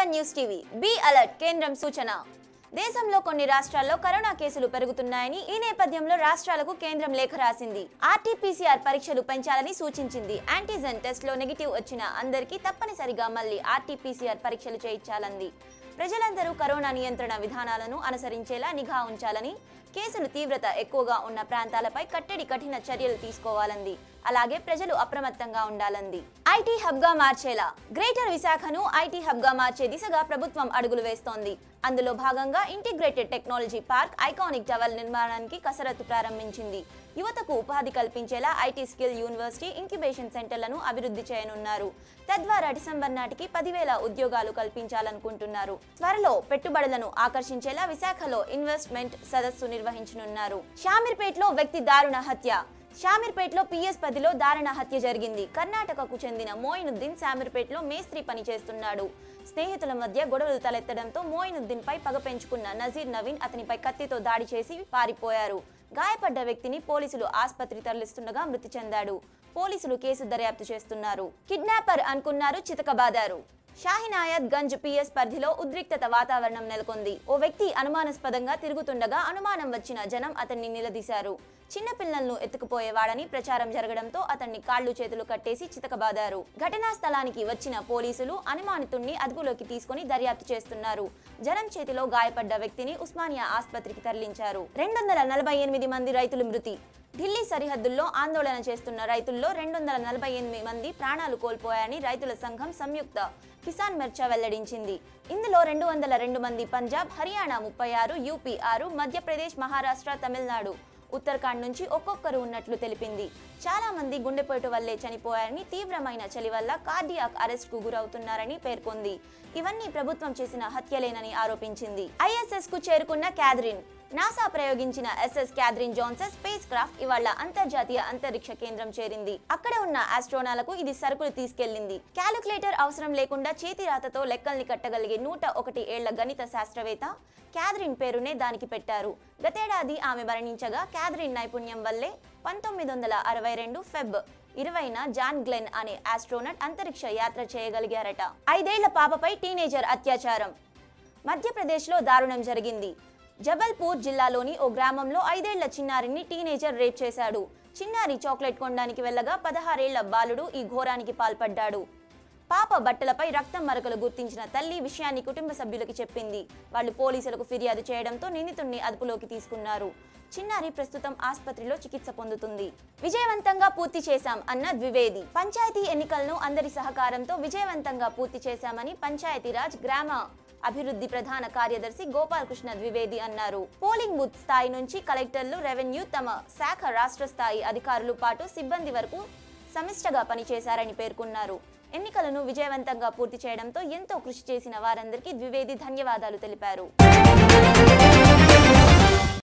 urban news TV be alert కేంద్రం సూచన దేశంలో కొన్ని రాష్ట్రాల్లో కరోనా కేసులు పెరుగుతున్నాయని ఈ నేపథ్యంలో రాష్ట్రాలకు కేంద్రం లేఖ రాసింది ఆర్టీపీసీఆర్ పరీక్షలు పెంచాలని సూచించింది యాంటీజెన్ టెస్ట్ లో నెగిటివ్ వచ్చిన అందరికీ తప్పనిసరిగా మళ్ళీ ఆర్టీపీసీఆర్ పరీక్షలు చేయించాలంది ప్రజలందరూ కరోనా నియంత్రణ విధానాలను అనుసరించేలా నిఘా ఉంచాలని కేసులు తీవ్రత ఎక్కువగా ఉన్న ప్రాంతాలపై కట్టడి కఠిన చర్యలు తీసుకోవాలంది అలాగే ప్రజలు అప్రమత్తంగా ఉండాలంది ఐటీ హబ్ గా మార్చేలా గ్రేటర్ విశాఖను ఐటీ హబ్ గా మార్చే దిశగా ప్రభుత్వం అడుగులు వేస్తోంది అందులో భాగంగా integrated technology park iconic tower నిర్మాణానికి కసరత్తు ప్రారంభించింది యువతకు ఉపాధి కల్పించేలా ఐటీ స్కిల్ యూనివర్సిటీ ఇంక్యుబేషన్ సెంటర్లను అభివృద్ధి చేయనున్నారు తద్వారా డిసెంబర్ నాటికి పదివేల ఉద్యోగాలు కల్పించాలనుకుంటున్నారు త్వరలో పెట్టుబడులను ఆకర్షించేలా విశాఖలో ఇన్వెస్ట్మెంట్ సదస్సు నిర్వహించనున్నారు షామీర్పేటలో వ్యక్తి దారుణ హత్య షామీర్పేటలో పిఎస్ పదిలో దారుణ హత్య జరిగింది కర్ణాటకకు చెందిన మోయినుద్దీన్ షామీర్పేటలో మేస్త్రి పని చేస్తున్నాడు స్నేహితుల మధ్య గొడవలు తలెత్తడంతో మోయినుద్దీన్ పై పగ పెంచుకున్న నజీర్ నవీన్ అతనిపై కత్తితో దాడి చేసి పారిపోయారు గాయపడ్డ వ్యక్తిని పోలీసులు ఆసుపత్రి తరలిస్తుండగా మృతి చెందాడు పోలీసులు కేసు దర్యాప్తు చేస్తున్నారు కిడ్నాపర్ అనుకున్నారు చితకబాదారు షాహినాయత్ గంజ్ పిఎస్ పరిధిలో ఉద్రిక్తత వాతావరణం నెలకొంది ఓ వ్యక్తి అనుమానాస్పదంగా తిరుగుతుండగా అనుమానం వచ్చిన జనం అతన్ని నిలదీశారు చిన్నపిల్లలను ఎత్తుకుపోయేవాడని ప్రచారం జరగడంతో అతన్ని కాళ్ళు చేతులు కట్టేసి చితకబాదారు ఘటనా స్థలానికి వచ్చిన పోలీసులు అనుమానితుణ్ణి అదుపులోకి తీసుకుని దర్యాప్తు చేస్తున్నారు జనం చేతిలో గాయపడ్డ వ్యక్తిని ఉస్మానియా ఆసుపత్రికి తరలించారు రెండు వందల నలభై ఎనిమిది మంది రైతులు మృతి ఢిల్లీ సరిహద్దుల్లో ఆందోళన చేస్తున్న రైతుల్లో రెండు వందల నలభై ఎనిమిది మంది ప్రాణాలు కోల్పోయాయని రైతుల సంఘం సంయుక్త కిసాన్ మోర్చా వెల్లడించింది ఇందులో రెండు వందల రెండు మంది పంజాబ్ హర్యానా ముప్పై ఆరు యూపీ ఆరు మధ్యప్రదేశ్ మహారాష్ట్ర తమిళనాడు ఉత్తరాఖండ్ నుంచి ఒక్కొక్కరు ఉన్నట్లు తెలిపింది చాలా మంది గుండెపోటు వల్లే చనిపోయారని తీవ్రమైన చలి వల్ల కార్డియాక్ అరెస్ట్ కు గురవుతున్నారని పేర్కొంది ఇవన్నీ ప్రభుత్వం చేసిన హత్యలేనని ఆరోపించింది ఐఎస్ఎస్ కు చేరుకున్న క్యాథరిన్ నాసా ప్రయోగించిన SS Catherine Johnson spacecraft ఇవాళ అంతర్జాతీయ అంతరిక్ష కేంద్రం చేరింది అక్కడ ఉన్న ఆస్ట్రోనాలకు ఇది సరుకులు తీసుకెళ్లింది క్యాలిక్యులేటర్ అవసరం లేకుండా చేతి రాతతో లెక్కల్ని కట్టగలిగే నూట ఒకటి ఏళ్ల గణిత శాస్త్రవేత్త క్యాథరిన్ పేరునే దానికి పెట్టారు గతేడాది ఆమె మరణించగా క్యాథరిన్ నైపుణ్యం వల్లే పంతొమ్మిది వందల అరవై రెండు ఫెబ్ ఇరవైన జాన్ గ్లెన్ అనే ఆస్ట్రోనట్ అంతరిక్ష యాత్ర చేయగలిగారట ఐదేళ్ల పాపపై టీనేజర్ అత్యాచారం మధ్యప్రదేశ్లో దారుణం జరిగింది జబల్పూర్ జిల్లాలోని ఓ గ్రామంలో ఐదేళ్ల చిన్నారిని టీనేజర్ రేప్ చేశాడు చిన్నారి చాక్లెట్ కొనడానికి వెళ్ళగా పదహారేళ్ల బాలుడు ఈ ఘోరానికి పాల్పడ్డాడు పాప బట్టలపై రక్తం మరకలు గుర్తించిన తల్లి విషయాన్ని కుటుంబ సభ్యులకి చెప్పింది వాళ్ళు పోలీసులకు ఫిర్యాదు చేయడంతో నిందితుడిని అదుపులోకి తీసుకున్నారు చిన్నారి ప్రస్తుతం ఆసుపత్రిలో చికిత్స పొందుతుంది విజయవంతంగా పూర్తి చేశాం అన్న ద్వివేది పంచాయతీ ఎన్నికలను అందరి సహకారంతో విజయవంతంగా పూర్తి చేశామని పంచాయతీరాజ్ గ్రామ అభివృద్ధి ప్రధాన కార్యదర్శి గోపాలకృష్ణ ద్వివేది అన్నారు పోలింగ్ బూత్ స్థాయి నుంచి కలెక్టర్లు రెవెన్యూ తమ శాఖ రాష్ట్ర స్థాయి అధికారులు పాటు సిబ్బంది వరకు సమిష్టగా పనిచేశారని పేర్కొన్నారు ఎన్నికలను విజయవంతంగా పూర్తి చేయడంతో ఎంతో కృషి చేసిన వారందరికీ ద్వివేది ధన్యవాదాలు తెలిపారు